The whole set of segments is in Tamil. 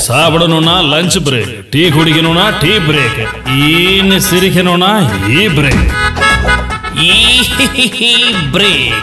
சாப்பிடணும்னா லஞ்ச் பிரேக் டீ குடிக்கணும்னா டீ பிரேக் ஈன்னு சிரிக்கணும்னா ஈ பிரேக் பிரேக்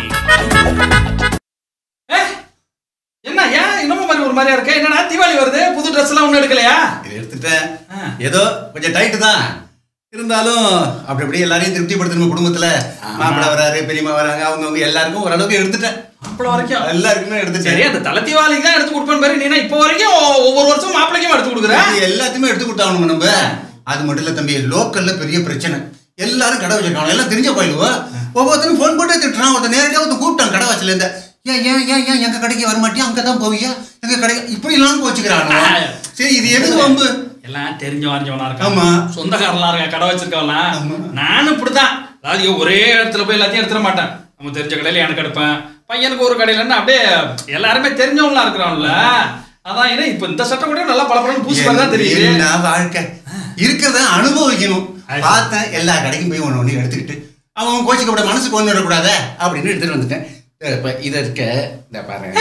என்ன ஏன் இன்னமும் மாதிரி ஒரு மாதிரியா இருக்க என்னடா தீபாவளி வருது புது ட்ரெஸ் எல்லாம் ஒன்றும் எடுக்கலையா இது எடுத்துட்டேன் ஏதோ கொஞ்சம் டைட்டு தான் இருந்தாலும் அப்படி அப்படியே எல்லாரையும் திருப்திப்படுத்தணும் குடும்பத்துல மாப்பிள்ளை வராரு பெரியம்மா வராங்க அவங்கவுங்க எல்லாருக்கும் ஓரளவுக்கு எடுத்துட்டேன் மாப்பிள்ள வரைக்கும் எல்லாருக்குமே சரி எடுத்துட்டேன் அந்த தலை தீபாவளிக்கு தான் எடுத்து கொடுப்பேன் பாரு நீ இப்போ வரைக்கும் ஒவ்வொரு வருஷம் மாப்பிள்ளைக்கும் எடுத்து கொடுக்குற இது எல்லாத்தையுமே எடுத்து கொடுத்தாகணும் நம்ம அது மட்டும் இல்ல தம்பி லோக்கல்ல பெரிய பிரச்சனை எல்லாரும் கடை வச்சிருக்காங்க எல்லாம் தெரிஞ்ச கோயிலுவோ ஒவ்வொருத்தரும் ஃபோன் போட்டு திட்டுறான் ஒருத்தர் நேரடியாக ஒருத்தர் கூப்பிட்டான் கடை வச்சல இருந்த ஏன் ஏன் ஏன் ஏன் எங்க கடைக்கு வர மாட்டியா அங்கே தான் போவியா எங்க கடைக்கு இப்படி எல்லாம் போச்சுக்கிறாங்க சரி இது எதுக்கு வம்பு எல்லாம் தெரிஞ்ச வரைஞ்சவனா ஆமா. இருக்கான் சொந்தக்காரலாம் இருக்கா கடை வச்சிருக்கவலாம் ஆமா. நானும் இப்படிதான் அதாவது இங்க ஒரே இடத்துல போய் எல்லாத்தையும் எடுத்துட மாட்டேன் நம்ம தெரிஞ்ச கடையில எனக்கு எடுப்பேன் பையனுக்கு ஒரு கடையிலன்னு அப்படியே எல்லாருமே தெரிஞ்சவங்களா இருக்கிறான்ல அதான் ஏன்னா இப்ப இந்த சட்டை கூட நல்லா பளபளன்னு பூசி தான் தெரியுது என்ன வாழ்க்கை இருக்கிறத அனுபவிக்கணும் பார்த்தேன் எல்லா கடைக்கும் போய் ஒன்று ஒன்று எடுத்துக்கிட்டு அவன் கோச்சிக்கப்பட மனசுக்கு ஒன்று வரக்கூடாதே அப்படின்னு எடுத்துட்டு வந்துட்டேன் இப்போ இதை இருக்க இந்த பாருங்க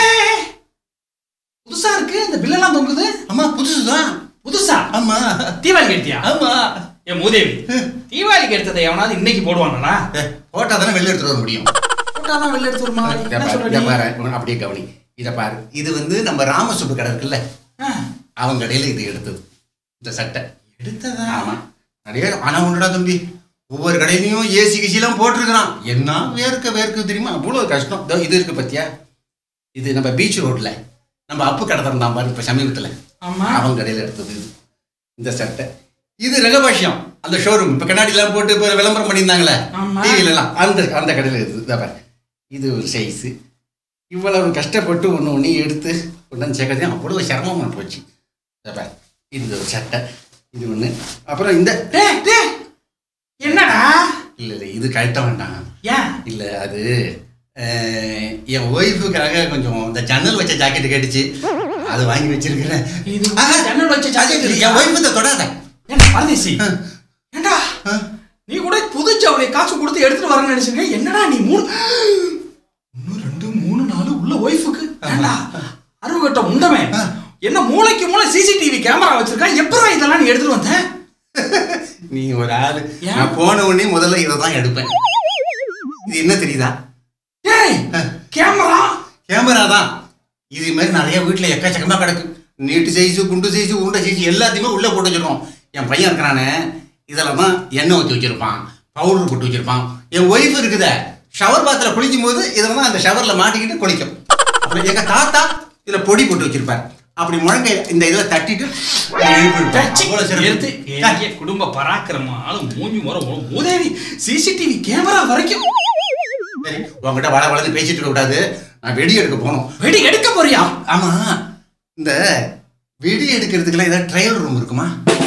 புதுசா இருக்கு இந்த பில்லெல்லாம் தொங்குது அம்மா புதுசு தான் புதுசா ஆமா தீபாவளிக்கு எடுத்தியா ஆமா என் மூதேவி தீபாவளிக்கு எடுத்ததை எவனாவது இன்னைக்கு போடுவானா ஏ, போட்டா தானே வெளில எடுத்துட்டு வர முடியும் போட்டாதான் வெளில எடுத்து வருமா இதை என்ன பாரு, சொல்ற இதை நீ? பாரு, உன் அப்படியே கவனி இதை பாரு இது வந்து நம்ம ராமசுப்பு கடை இருக்குல்ல ஆ, அவங்க கடையில இது எடுத்தது இந்த சட்டை எடுத்ததா ஆமா நிறைய ஆனா ஒன்றுடா தம்பி ஒவ்வொரு கடையிலையும் ஏசி கிசிலாம் போட்டிருக்கிறான் என்ன வேர்க்க வேர்க்கு தெரியுமா அவ்வளோ கஷ்டம் இதோ இது இருக்கு பத்தியா இது நம்ம பீச் ரோட்ல நம்ம அப்பு கடை திறந்தான் பாரு இப்போ சமீபத்தில் ஆமா அவன் கடையில் எடுத்தது இது இந்த சட்டை இது ரகபாஷ்யம் அந்த ஷோரூம் இப்போ கண்ணாடிலாம் போட்டு இப்போ விளம்பரம் பண்ணியிருந்தாங்களே ஆமா. டிவிலலாம் அந்த அந்த கடையில் இருக்குது இதோ பாரு இது ஒரு சைஸு இவ்வளவு கஷ்டப்பட்டு ஒன்று ஒன்று எடுத்து கொண்டாந்து சேர்க்கறதே அவ்வளோ சிரமமாக போச்சு இதோ பாரு இது ஒரு சட்டை இது ஒன்று அப்புறம் இந்த டேய், டேய், என்னடா இல்லை இல்லை இது கழட்ட வேண்டாம் ஏன் இல்லை அது அஹ், என் ஒய்ஃபுக்காக கொஞ்சம் இந்த ஜன்னல் வச்ச ஜாக்கெட் கேட்டுச்சு அது வாங்கி வச்சிருக்கிறேன் இது ஆஹா, ஜன்னல் வச்ச jacket என் இல்லையா? ஒய்ஃபு தொடாத என்ன பரதேசி ஆ. ஏண்டா ஆ. நீ கூட புது ஜவுளி காசு கொடுத்து எடுத்துட்டு வரேன்னு நினைச்சிருக்க என்னடா நீ மூணு ஒன்னு ரெண்டு மூணு நாலு உள்ள ஒய்ஃபுக்கு ஏண்டா அருவகட்ட உண்டமே என்ன மூளைக்கு மூளை சிசிடிவி கேமரா வச்சிருக்கா எப்பறம் இதெல்லாம் நீ எடுத்துட்டு வந்த நீ ஒரு ஆளு ஏன்? நான் போன உடனே முதல்ல இதை தான் எடுப்பேன் இது என்ன தெரியுதா டேய் கேமரா கேமரா தான் இது மாதிரி நிறைய வீட்டில் எக்கச்சக்கமா கிடக்கு நீட்டு சைஸு குண்டு சைஸு உருண்டை சைஸு எல்லாத்தையுமே உள்ளே போட்டு வச்சிருக்கோம் என் பையன் இருக்கிறானே இதில் தான் எண்ணெய் ஊற்றி வச்சிருப்பான் பவுடர் போட்டு வச்சிருப்பான் என் ஒய்ஃப் இருக்குதே ஷவர் பாத்தில் குளிக்கும் போது இதில் தான் அந்த ஷவரில் மாட்டிக்கிட்டு குளிக்கும் அப்புறம் எங்கள் தாத்தா இதில் பொடி போட்டு வச்சிருப்பார் அப்படி முழங்கை இந்த இதில் தட்டிட்டு எழுப்பிருப்பார். அவ்வளவு சிறப்பு. எடுத்து பெரிய குடும்ப பராக்கிரமம் ஆளு மூஞ்சி முறை உதவி சிசிடிவி கேமரா வரைக்கும் சரி உங்ககிட்ட வள வளர்ந்து பேசிட்டு இருக்க கூடாது நான் வெடி எடுக்க போகணும் வெடி எடுக்க போறியா ஆமா இந்த வெடி எடுக்கிறதுக்கெல்லாம் ஏதாவது ட்ரையல் ரூம் இருக்குமா